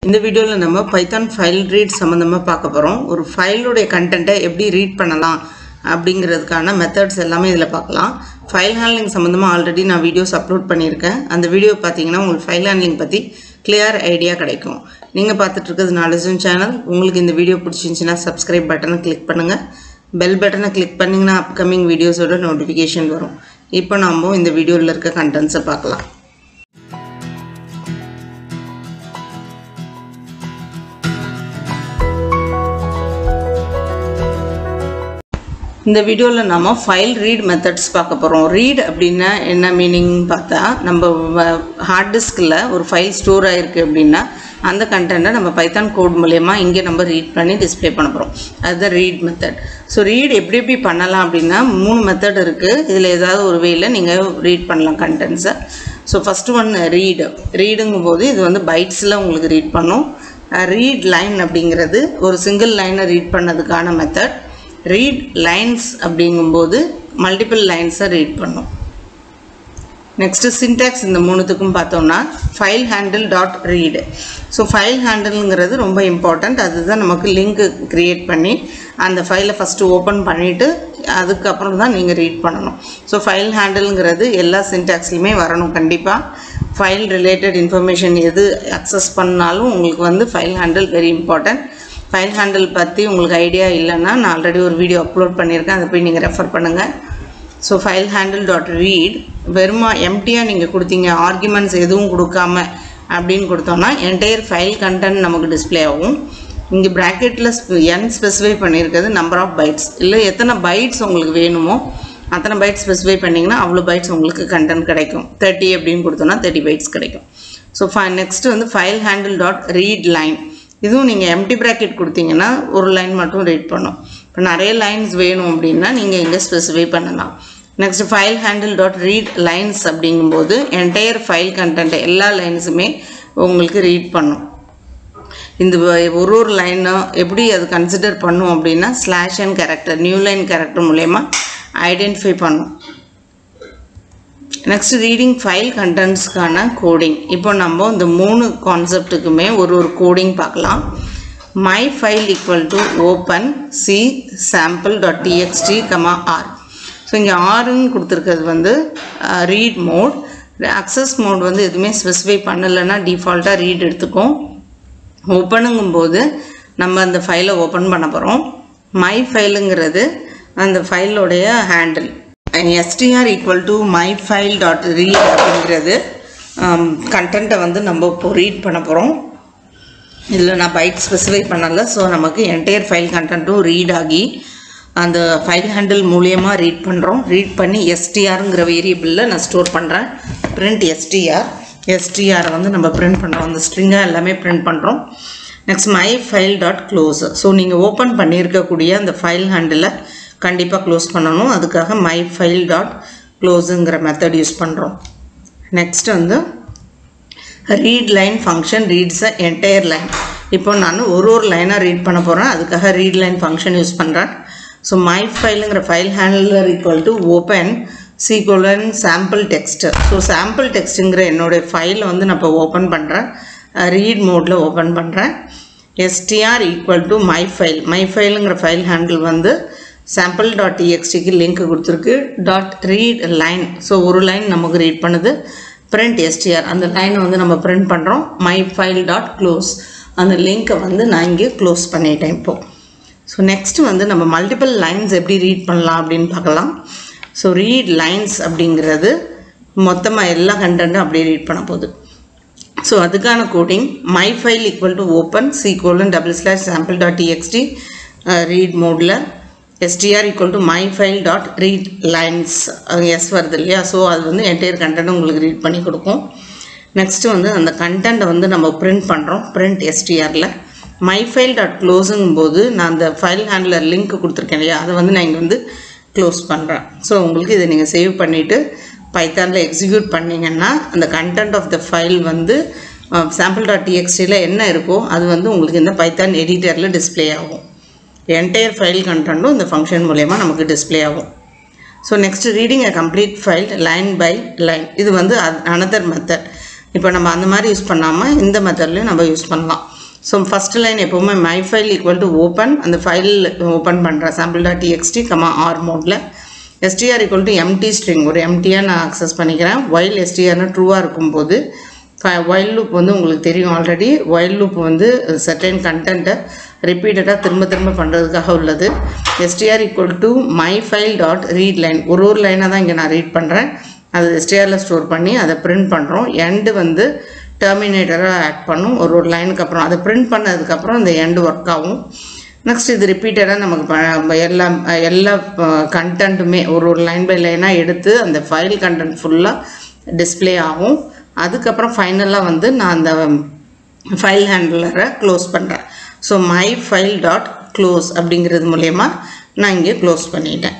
இந்த வீடியோவில் நம்ம பைத்தான் ஃபைல் ரீட் சம்மந்தமாக பார்க்க போகிறோம் ஒரு ஃபைலுடைய கண்டென்ட்டை எப்படி ரீட் பண்ணலாம் அப்படிங்கிறதுக்கான மெத்தட்ஸ் எல்லாமே இதில் பார்க்கலாம் ஃபைல் ஹேண்ட்லிங் சம்மந்தமாக ஆல்ரெடி நான் வீடியோஸ் அப்லோட் பண்ணியிருக்கேன் அந்த வீடியோ பார்த்தீங்கன்னா உங்களுக்கு ஃபைல் ஹேண்ட்லிங் பற்றி கிளியர் ஐடியா கிடைக்கும் நீங்கள் பார்த்துட்டு இருக்கிறது நாலேஜன் சேனல் உங்களுக்கு இந்த வீடியோ பிடிச்சிருந்துச்சின்னா சப்ஸ்கிரைப் பட்டனை கிளிக் பண்ணுங்கள் பெல் பட்டனை கிளிக் பண்ணிங்கன்னா அப்கமிங் வீடியோஸோட நோட்டிஃபிகேஷன் வரும் இப்போ நம்ம இந்த வீடியோவில் இருக்க கண்டென்ட்ஸை பார்க்கலாம் இந்த வீடியோவில் நம்ம ஃபைல் ரீட் மெத்தட்ஸ் பார்க்க போகிறோம் ரீட் அப்படின்னா என்ன மீனிங் பார்த்தா நம்ம ஹார்ட் டிஸ்கில் ஒரு ஃபைல் ஸ்டோர் ஆகிருக்கு அப்படின்னா அந்த கண்டென்ட்டை நம்ம பைத்தான் கோட் மூலயமா இங்கே நம்ம ரீட் பண்ணி டிஸ்ப்ளே பண்ண போகிறோம் அதுதான் ரீட் மெத்தட் ஸோ ரீட் எப்படி எப்படி பண்ணலாம் அப்படின்னா மூணு மெத்தட் இருக்குது இதில் ஏதாவது ஒரு வேயில் நீங்கள் ரீட் பண்ணலாம் கண்டென்ட்ஸை ஸோ ஃபஸ்ட்டு ஒன் ரீடு ரீடுங்கும் போது இது வந்து பைட்ஸில் உங்களுக்கு ரீட் பண்ணும் ரீட் லைன் அப்படிங்கிறது ஒரு சிங்கிள் லைனை ரீட் பண்ணதுக்கான மெத்தட் ரீட் லைன்ஸ் அப்படிங்கும்போது மல்டிபிள் லைன்ஸை ரீட் பண்ணும் நெக்ஸ்ட்டு சின்டாக்ஸ் இந்த மூணுத்துக்கும் பார்த்தோம்னா file handle dot read so file ஹேண்டில்ங்கிறது ரொம்ப இம்பார்ட்டண்ட் அதுதான் நமக்கு லிங்க் க்ரியேட் பண்ணி அந்த ஃபைலை ஃபஸ்ட்டு ஓப்பன் பண்ணிவிட்டு அதுக்கப்புறம் தான் நீங்கள் ரீட் பண்ணணும் ஸோ ஃபைல் ஹேண்டில்ங்கிறது எல்லா சின்டாக்ஸ்லையுமே வரணும் கண்டிப்பாக ஃபைல் ரிலேட்டட் இன்ஃபர்மேஷன் எது அக்சஸ் பண்ணாலும் உங்களுக்கு வந்து file handle very important file handle பற்றி உங்களுக்கு ஐடியா இல்லைன்னா நான் ஆல்ரெடி ஒரு வீடியோ அப்லோட் பண்ணியிருக்கேன் அதை போய் நீங்கள் ரெஃபர் பண்ணுங்கள் so file handle dot read வெறுமா எம்டியாக நீங்கள் கொடுத்தீங்க ஆர்குமெண்ட்ஸ் எதுவும் கொடுக்காம அப்படின்னு கொடுத்தோன்னா என்டையர் ஃபைல் கண்டென்ட் நமக்கு டிஸ்பிளே ஆகும் இங்கே ப்ராக்கெட்டில் என் ஸ்பெசிஃபை பண்ணியிருக்கிறது நம்பர் ஆஃப் பைட்ஸ் இல்லை எத்தனை பைட்ஸ் உங்களுக்கு வேணுமோ அத்தனை பைட்ஸ் ஸ்பெசிஃபை பண்ணிங்கன்னா அவ்வளோ பைட்ஸ் உங்களுக்கு கண்டென்ட் கிடைக்கும் தேர்ட்டி அப்படின்னு கொடுத்தோன்னா தேர்ட்டி பைட்ஸ் கிடைக்கும் ஸோ ஃபை நெக்ஸ்ட்டு வந்து file handle dot read line இதுவும் நீங்கள் எம்டி ப்ராக்கெட் கொடுத்தீங்கன்னா ஒரு லைன் மட்டும் ரீட் பண்ணும் இப்போ நிறைய லைன்ஸ் வேணும் அப்படின்னா நீங்கள் இங்கே ஸ்பெசிஃபை பண்ணலாம் next file handle dot read lines அப்படிங்கும்போது என்டையர் ஃபைல் கண்டென்ட் எல்லா லைன்ஸுமே உங்களுக்கு ரீட் பண்ணும் இந்த ஒரு ஒரு லைனும் எப்படி அது கன்சிடர் பண்ணும் அப்படின்னா slash and character new line character மூலயமா ஐடென்டிஃபை பண்ணும் நெக்ஸ்ட் ரீடிங் ஃபைல் கண்டென்ட்ஸ்க்கான கோடிங் இப்போ நம்ம இந்த மூணு கான்செப்ட்டுக்குமே ஒரு ஒரு கோடிங் பார்க்கலாம் my file equal to open C sample dot TXT comma R so இங்கே ஆறுன்னு கொடுத்துருக்கிறது வந்து ரீட் மோட் அக்சஸ் மோட் வந்து எதுவுமே ஸ்பெசிஃபை பண்ணலைன்னா டிஃபால்ட்டாக ரீட் எடுத்துக்கும் ஓப்பனுங்கும்போது நம்ம அந்த ஃபைலை ஓப்பன் பண்ண போகிறோம் மை ஃபைலுங்கிறது அந்த ஃபைலோடைய handle STR equal to my file dot read அப்படிங்கிறது கண்டென்ட்டை வந்து நம்ம இப்போ ரீட் பண்ண போகிறோம் இதில் நான் பைட் ஸ்பெசிஃபை பண்ணலை ஸோ நமக்கு என்டையர் ஃபைல் கண்டென்ட்டும் ரீட் ஆகி அந்த ஃபைல் ஹேண்டில் மூலியமாக ரீட் பண்ணுறோம் ரீட் பண்ணி எஸ்டிஆருங்கிற வேரியபிளில் நான் ஸ்டோர் பண்ணுறேன் பிரிண்ட் எஸ்டிஆர் எஸ்டிஆர் வந்து நம்ம பிரிண்ட் பண்ணுறோம் அந்த ஸ்ட்ரிங்காக எல்லாமே பிரிண்ட் பண்ணுறோம் next my file dot close so நீங்கள் ஓப்பன் பண்ணியிருக்கக்கூடிய அந்த ஃபைல் ஹேண்டில் கண்டிப்பாக க்ளோஸ் பண்ணணும் அதுக்காக மை ஃபைல் டாட் க்ளோஸுங்கிற மெத்தட் யூஸ் பண்ணுறோம் நெக்ஸ்ட் வந்து read line function reads a entire line இப்போ நான் ஒரு ஒரு லைனாக ரீட் பண்ண போகிறேன் அதுக்காக ரீட் லைன் ஃபங்க்ஷன் யூஸ் பண்ணுறேன் ஸோ மை ஃபைலுங்கிற file handler equal to open சீக்குவலன் சாம்பிள் டெக்ஸ்ட் ஸோ சாம்பிள் டெக்ஸ்ட்டுங்கிற என்னுடைய ஃபைலை வந்து நான் இப்போ ஓப்பன் பண்ணுறேன் ரீட் மோடில் ஓப்பன் பண்ணுறேன் STR equal to my file my ஃபைலுங்கிற ஃபைல் ஹேண்டில் வந்து சாம்பிள் டாட் டிஎக்ஸ்டிக்கு லிங்க் கொடுத்துருக்கு டாட் ரீட் லைன் ஸோ ஒரு லைன் நமக்கு ரீட் பண்ணுது பிரிண்ட் எஸ்டிஆர் அந்த லைனை வந்து நம்ம பிரிண்ட் பண்ணுறோம் மை ஃபைல் டாட் க்ளோஸ் அந்த லிங்க்கை வந்து நான் இங்கே க்ளோஸ் பண்ணிட்டேன் இப்போது ஸோ நெக்ஸ்ட்டு வந்து நம்ம மல்டிபிள் லைன்ஸ் எப்படி ரீட் பண்ணலாம் அப்படின்னு பார்க்கலாம் ஸோ ரீட் லைன்ஸ் அப்படிங்கிறது மொத்தமாக எல்லா கண்டென்ட்டும் அப்படியே ரீட் பண்ண போகுது ஸோ அதுக்கான coding my file equal to open C colon double slash sample dot TXT read மோடில் STR equal to my file dot read lines அது எஸ் வருது இல்லையா ஸோ அது வந்து என்டையர் கண்டென்ட் உங்களுக்கு ரீட் பண்ணி கொடுக்கும் நெக்ஸ்ட்டு வந்து அந்த கண்டென்ட்டை வந்து நம்ம பிரிண்ட் பண்ணுறோம் பிரிண்ட் எஸ்டிஆரில் மை ஃபைல் டாட் க்ளோஸுங்கும் போது நான் அந்த ஃபைல் ஹேண்டில் லிங்க் கொடுத்துருக்கேன் இல்லையா அதை வந்து நான் இங்கே வந்து க்ளோஸ் பண்ணுறேன் ஸோ உங்களுக்கு இதை நீங்கள் சேவ் பண்ணிவிட்டு பைத்தானில் எக்ஸிக்யூட் பண்ணிங்கன்னா அந்த கண்டென்ட் ஆஃப் த ஃபைல் வந்து சாம்பிள் டாட் டிஎக்ஸ்டியில் என்ன இருக்கோ அது வந்து உங்களுக்கு இந்த பைத்தான் எடிட்டரில் டிஸ்பிளே ஆகும் என்டையர் ஃபைல் கண்டென்ட்டும் இந்த ஃபங்க்ஷன் மூலயமா நமக்கு டிஸ்பிளே ஆகும் so next reading a complete file line by line இது வந்து அனதர் மெத்தட் இப்போ நம்ம அந்த மாதிரி யூஸ் பண்ணாமல் இந்த மெத்தட்லையும் நம்ம யூஸ் பண்ணலாம் ஸோ ஃபஸ்ட் லைன் எப்போவுமே my file equal to open அந்த ஃபைல் ஓப்பன் பண்ணுறேன் sample dot TXT comma R மோடில் STR equal to empty string ஒரு எம்டியாக நான் அக்சஸ் பண்ணிக்கிறேன் ஒயில் எஸ்டிஆர்னு ட்ரூவாக இருக்கும்போது ஒயில் லூப் வந்து உங்களுக்கு தெரியும் ஆல்ரெடி ஒயில் லூப் வந்து சர்டைன் கண்டென்ட்டை ரிப்பீட்டடாக திரும்ப திரும்ப பண்ணுறதுக்காக உள்ளது STR equal to my file dot read line ஒரு ஒரு லைனாக தான் இங்கே நான் ரீட் பண்ணுறேன் அது எஸ்டிஆரில் ஸ்டோர் பண்ணி அதை பிரிண்ட் பண்ணுறோம் எண்டு வந்து டெர்மினேட்டராக ஆட் பண்ணும் ஒரு ஒரு லைனுக்கு அப்புறம் அதை பிரிண்ட் பண்ணதுக்கப்புறம் இந்த எண்டு ஒர்க் ஆகும் நெக்ஸ்ட் இது ரிப்பீட்டடாக நமக்கு ப- எல்லா எல்லா கண்டென்ட்டுமே ஒரு ஒரு லைன் பை லைனாக எடுத்து அந்த ஃபைல் கண்டென்ட் ஃபுல்லாக டிஸ்ப்ளே ஆகும் அதுக்கப்புறம் ஃபைனலாக வந்து நான் அந்த ஃபைல் ஹேண்ட்லரை க்ளோஸ் பண்ணுறேன் so my file dot close அப்படிங்கிறது மூலயமா நான் இங்கே க்ளோஸ் பண்ணிட்டேன்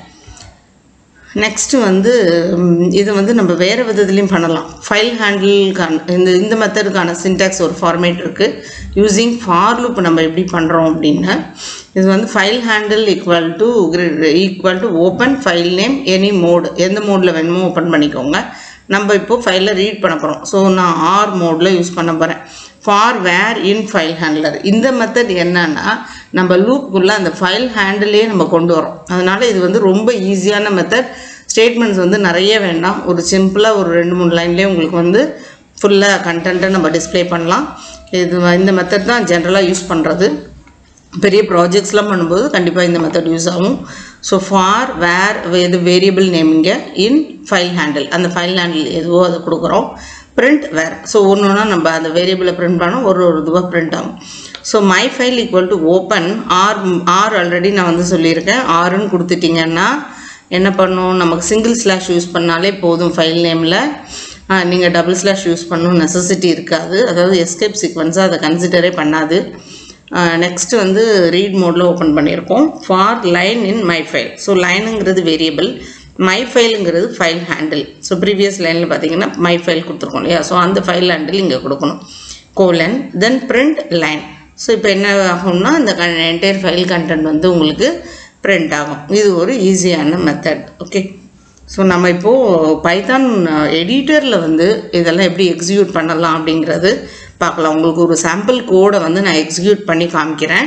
நெக்ஸ்ட்டு வந்து ம், இது வந்து நம்ம வேறு விதத்துலையும் பண்ணலாம் ஃபைல் ஹேண்டிலுக்கான இந்த இந்த மெத்தடுக்கான சின்டாக்ஸ் ஒரு ஃபார்மேட் இருக்குது யூஸிங் ஃபார் லூப் நம்ம எப்படி பண்ணுறோம் அப்படின்னா இது வந்து file handle equal to equal to open file name any mode எந்த மோடில் வேணுமோ ஓப்பன் பண்ணிக்கோங்க நம்ம இப்போ ஃபைலில் ரீட் பண்ண போகிறோம் ஸோ நான் ஆர் மோடில் யூஸ் பண்ண போகிறேன் for var in file handler இந்த மெத்தட் என்னன்னா நம்ம லூப்புக்குள்ளே அந்த ஃபைல் ஹேண்டிலே நம்ம கொண்டு வரோம் அதனால் இது வந்து ரொம்ப ஈஸியான மெத்தட் ஸ்டேட்மெண்ட்ஸ் வந்து நிறைய வேண்டாம் ஒரு சிம்பிளாக ஒரு ரெண்டு மூணு லைன்லேயே உங்களுக்கு வந்து ஃபுல்லாக கண்டென்ட்டை நம்ம டிஸ்ப்ளே பண்ணலாம் இது வ- இந்த மெத்தட் தான் ஜென்ரலாக யூஸ் பண்ணுறது பெரிய ப்ராஜெக்ட்ஸ்லாம் பண்ணும்போது கண்டிப்பாக இந்த மெத்தட் யூஸ் ஆகும் ஸோ ஃபார் வேர் இது வேரியபிள் நேமிங்க இன் ஃபைல் ஹேண்டில் அந்த ஃபைல் ஹேண்டில் எதுவோ அதை கொடுக்குறோம் பிரிண்ட் வேர் ஸோ ஒன்று ஒன்றா நம்ம அந்த வேரியபிளை பிரிண்ட் பண்ணோம் ஒரு ஒரு இதுவாக பிரிண்ட் ஆகும் so my file equal to open R R already நான் வந்து சொல்லியிருக்கேன் ஆறுன்னு கொடுத்துட்டிங்கன்னா என்ன பண்ணும் நமக்கு சிங்கிள் ஸ்லாஷ் யூஸ் பண்ணாலே போதும் ஃபைல் நேமில் நீங்கள் டபுள் ஸ்லாஷ் யூஸ் பண்ணணும் நெசசிட்டி இருக்காது அதாவது எஸ்கேப் சீக்வன்ஸாக அதை கன்சிடரே பண்ணாது நெக்ஸ்ட் வந்து ரீட் மோடில் ஓப்பன் பண்ணியிருக்கோம் for line in my file so லைனுங்கிறது வேரியபிள் மை ஃபைலுங்கிறது ஃபைல் ஹேண்டில் ஸோ ப்ரீவியஸ் லைனில் பார்த்தீங்கன்னா மை ஃபைல் கொடுத்துருக்கோம் இல்லையா ஸோ அந்த ஃபைல் ஹேண்டில் இங்கே கொடுக்கணும் colon then print line so இப்போ என்ன ஆகும்னா இந்த என்டையர் ஃபைல் கண்டென்ட் வந்து உங்களுக்கு பிரிண்ட் ஆகும் இது ஒரு ஈஸியான மெத்தட் ஓகே ஸோ நம்ம இப்போது பைத்தான் எடிட்டரில் வந்து இதெல்லாம் எப்படி எக்ஸிக்யூட் பண்ணலாம் அப்படிங்கிறது பார்க்கலாம் உங்களுக்கு ஒரு சாம்பிள் கோடை வந்து நான் எக்ஸிக்யூட் பண்ணி காமிக்கிறேன்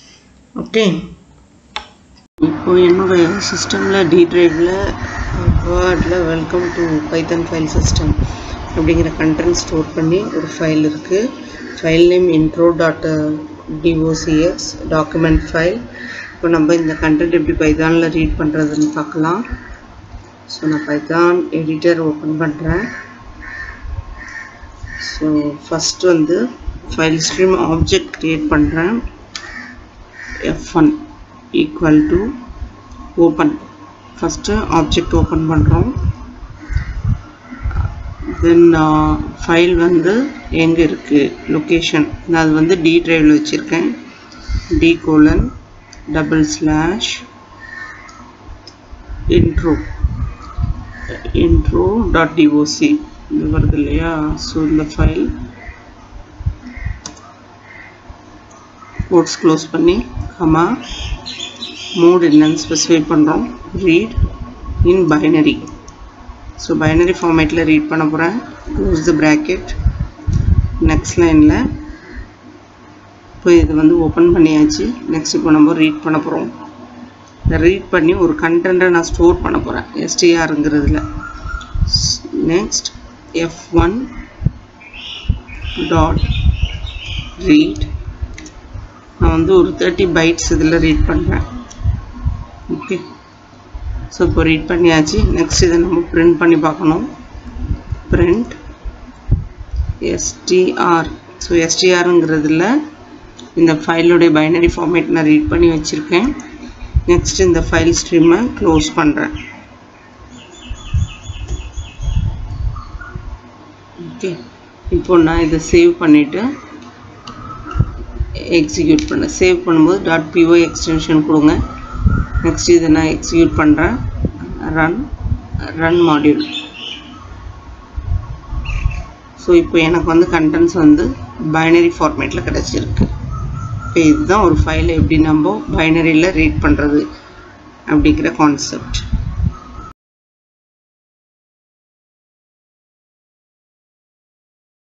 ஓகே இப்போ என்னுடைய சிஸ்டமில் டி ட்ரைவில் வேர்டில் welcome to Python file system அப்படிங்கிற கண்டென்ட் ஸ்டோர் பண்ணி ஒரு ஃபைல் இருக்குது file name intro dot DOCS document file இப்போ நம்ம இந்த கண்டென்ட் எப்படி பைத்தானில் ரீட் பண்ணுறதுன்னு பார்க்கலாம் ஸோ நான் பைத்தான் எடிட்டர் ஓப்பன் பண்ணுறேன் ஸோ ஃபஸ்ட் வந்து ஃபைல் ஸ்ட்ரீம் ஆப்ஜெக்ட் க்ரியேட் பண்ணுறேன் F one equal to open first object open பண்ணுறோம் தென் ஃபைல் வந்து எங்கே இருக்குது லொக்கேஷன் நான் அது வந்து டி ட்ரைவில் வச்சுருக்கேன் D colon double slash intro intro dot doc இது வருது இல்லையா ஸோ இந்த ஃபைல் கோட்ஸ் க்ளோஸ் பண்ணி கமா மோட் என்னன்னு ஸ்பெசிஃபை பண்ணுறோம் read in binary so binary ஃபார்மேட்டில் ரீட் பண்ண போகிறேன் க்ளோஸ் த ப்ராக்கெட் நெக்ஸ்ட் லைனில் இப்போ இது வந்து ஓப்பன் பண்ணியாச்சு நெக்ஸ்ட் இப்போ நம்ம ரீட் பண்ண போகிறோம் ரீட் பண்ணி ஒரு கண்டென்ட்டை நான் ஸ்டோர் பண்ண போகிறேன் எஸ்டிஆருங்கிறதுல next F one dot read நான் வந்து ஒரு தேர்ட்டி பைட்ஸ் இதில் ரீட் பண்ணுறேன் ஓகே ஸோ இப்போ ரீட் பண்ணியாச்சு நெக்ஸ்ட் இதை நம்ம பிரிண்ட் பண்ணி பார்க்கணும் பிரிண்ட் எஸ்டிஆர் ஸோ எஸ்டிஆருங்கிறதுல இந்த ஃபைலோடைய பைனரி ஃபார்மேட் நான் ரீட் பண்ணி வச்சுருக்கேன் நெக்ஸ்ட் இந்த ஃபைல் ஸ்ட்ரீமை க்ளோஸ் பண்ணுறேன் ஓகே இப்போ நான் இதை சேவ் பண்ணிவிட்டு எக்ஸிக்யூட் பண்ணேன் சேவ் பண்ணும்போது டாட் பிஓ எக்ஸ்டென்ஷன் கொடுங்க நெக்ஸ்ட் இதை நான் எக்ஸிக்யூட் பண்ணுறேன் ரன் ரன் மாடியூல் ஸோ இப்போ எனக்கு வந்து கண்டென்ட்ஸ் வந்து பைனரி ஃபார்மேட்டில் கிடச்சிருக்கு இப்போ இதுதான் ஒரு ஃபைலை எப்படி நம்ம பைனரியில் ரீட் பண்ணுறது அப்படிங்கிற கான்செப்ட்